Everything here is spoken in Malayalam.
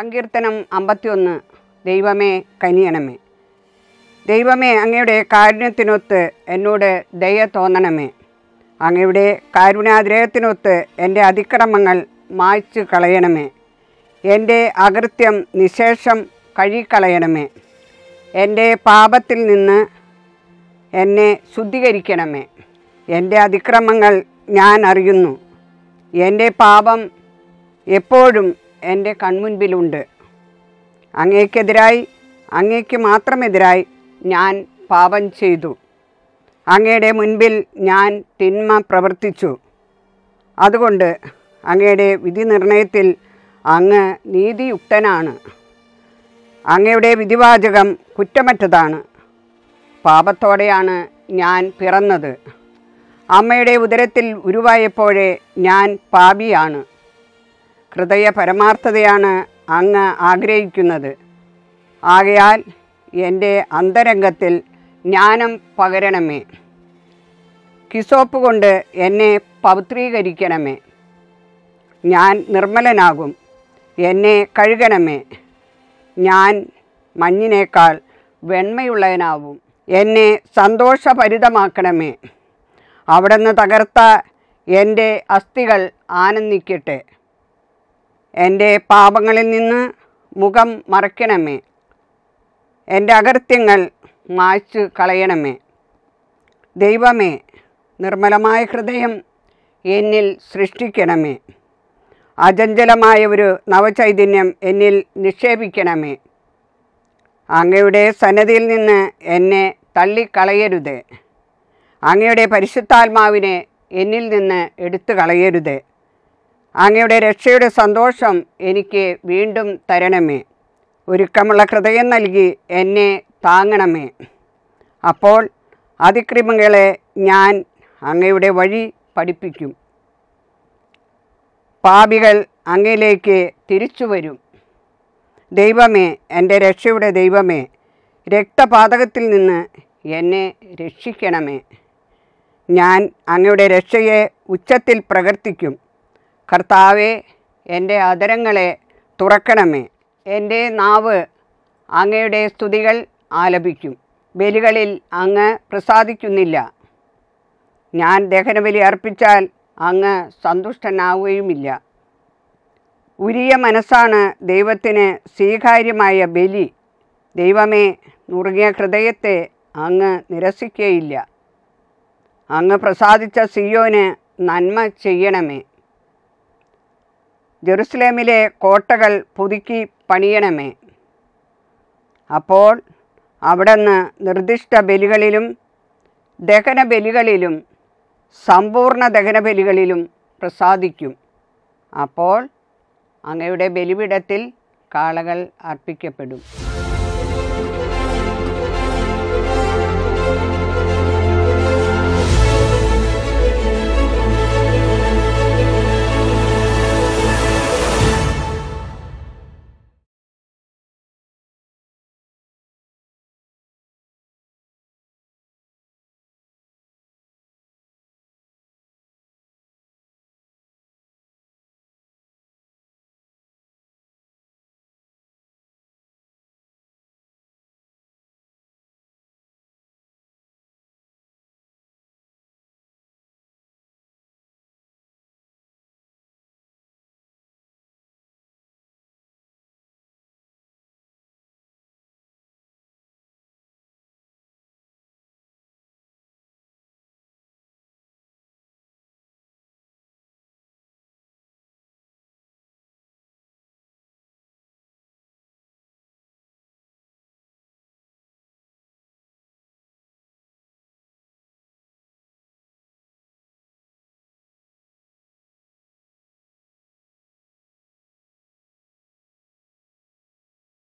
സങ്കീർത്തനം അമ്പത്തിയൊന്ന് ദൈവമേ കനിയണമേ ദൈവമേ അങ്ങയുടെ കാരുണ്യത്തിനൊത്ത് എന്നോട് ദയ തോന്നണമേ അങ്ങയുടെ കാരുണ്യാഗ്രഹത്തിനൊത്ത് എൻ്റെ അതിക്രമങ്ങൾ മായ്ച്ചു കളയണമേ എൻ്റെ അകൃത്യം നിശേഷം കഴുകിക്കളയണമേ എൻ്റെ പാപത്തിൽ നിന്ന് എന്നെ ശുദ്ധീകരിക്കണമേ എൻ്റെ അതിക്രമങ്ങൾ ഞാൻ അറിയുന്നു എൻ്റെ പാപം എപ്പോഴും എൻ്റെ കൺമുൻപിലുണ്ട് അങ്ങേക്കെതിരായി അങ്ങേക്ക് മാത്രമെതിരായി ഞാൻ പാപം ചെയ്തു അങ്ങയുടെ മുൻപിൽ ഞാൻ തിന്മ പ്രവർത്തിച്ചു അതുകൊണ്ട് അങ്ങയുടെ വിധി നിർണയത്തിൽ അങ്ങ് നീതിയുക്തനാണ് അങ്ങയുടെ വിധിവാചകം കുറ്റമറ്റതാണ് പാപത്തോടെയാണ് ഞാൻ പിറന്നത് അമ്മയുടെ ഉദരത്തിൽ ഉരുവായപ്പോഴേ ഞാൻ പാപിയാണ് ഹൃദയ പരമാർത്ഥതയാണ് അങ്ങ് ആഗ്രഹിക്കുന്നത് ആകയാൽ എൻ്റെ അന്തരംഗത്തിൽ ജ്ഞാനം പകരണമേ കിസോപ്പ് കൊണ്ട് എന്നെ പവിത്രീകരിക്കണമേ ഞാൻ നിർമ്മലനാകും എന്നെ കഴുകണമേ ഞാൻ മഞ്ഞിനേക്കാൾ വെണ്മയുള്ളവനാവും എന്നെ സന്തോഷഭരിതമാക്കണമേ അവിടുന്ന് തകർത്ത എൻ്റെ അസ്ഥികൾ ആനന്ദിക്കട്ടെ എൻ്റെ പാപങ്ങളിൽ നിന്ന് മുഖം മറയ്ക്കണമേ എൻ്റെ അകൃത്യങ്ങൾ മായ്ച്ചു കളയണമേ ദൈവമേ നിർമ്മലമായ ഹൃദയം എന്നിൽ സൃഷ്ടിക്കണമേ അചഞ്ചലമായ ഒരു നവചൈതന്യം എന്നിൽ നിക്ഷേപിക്കണമേ അങ്ങയുടെ സന്നദ്ധിയിൽ നിന്ന് എന്നെ തള്ളിക്കളയരുത് അങ്ങയുടെ പരിശുദ്ധാത്മാവിനെ എന്നിൽ നിന്ന് എടുത്തു കളയരുത് അങ്ങയുടെ രക്ഷയുടെ സന്തോഷം എനിക്ക് വീണ്ടും തരണമേ ഒരുക്കമുള്ള ഹൃദയം നൽകി എന്നെ താങ്ങണമേ അപ്പോൾ അതിക്രമങ്ങളെ ഞാൻ അങ്ങയുടെ വഴി പഠിപ്പിക്കും പാപികൾ അങ്ങയിലേക്ക് തിരിച്ചു വരും ദൈവമേ എൻ്റെ രക്ഷയുടെ ദൈവമേ രക്തപാതകത്തിൽ നിന്ന് എന്നെ രക്ഷിക്കണമേ ഞാൻ അങ്ങയുടെ രക്ഷയെ ഉച്ചത്തിൽ പ്രകർത്തിക്കും കർത്താവെ എൻ്റെ അതരങ്ങളെ തുറക്കണമേ എൻ്റെ നാവ് അങ്ങയുടെ സ്തുതികൾ ആലപിക്കും ബലികളിൽ അങ്ങ് പ്രസാദിക്കുന്നില്ല ഞാൻ ദഹനബലി അർപ്പിച്ചാൽ അങ്ങ് സന്തുഷ്ടനാവുകയുമില്ല ഉരിയ മനസ്സാണ് ദൈവത്തിന് സ്വീകാര്യമായ ബലി ദൈവമേ നുറുങ്ങിയ ഹൃദയത്തെ അങ്ങ് നിരസിക്കുകയില്ല അങ്ങ് പ്രസാദിച്ച സിയോന് നന്മ ചെയ്യണമേ ജെറുസലേമിലെ കോട്ടകൾ പുതുക്കി പണിയണമേ അപ്പോൾ അവിടുന്ന് നിർദ്ദിഷ്ട ബലികളിലും ദഹനബലികളിലും സമ്പൂർണ്ണ ദഹനബലികളിലും പ്രസാദിക്കും അപ്പോൾ അങ്ങയുടെ ബലിപീഠത്തിൽ കാളകൾ അർപ്പിക്കപ്പെടും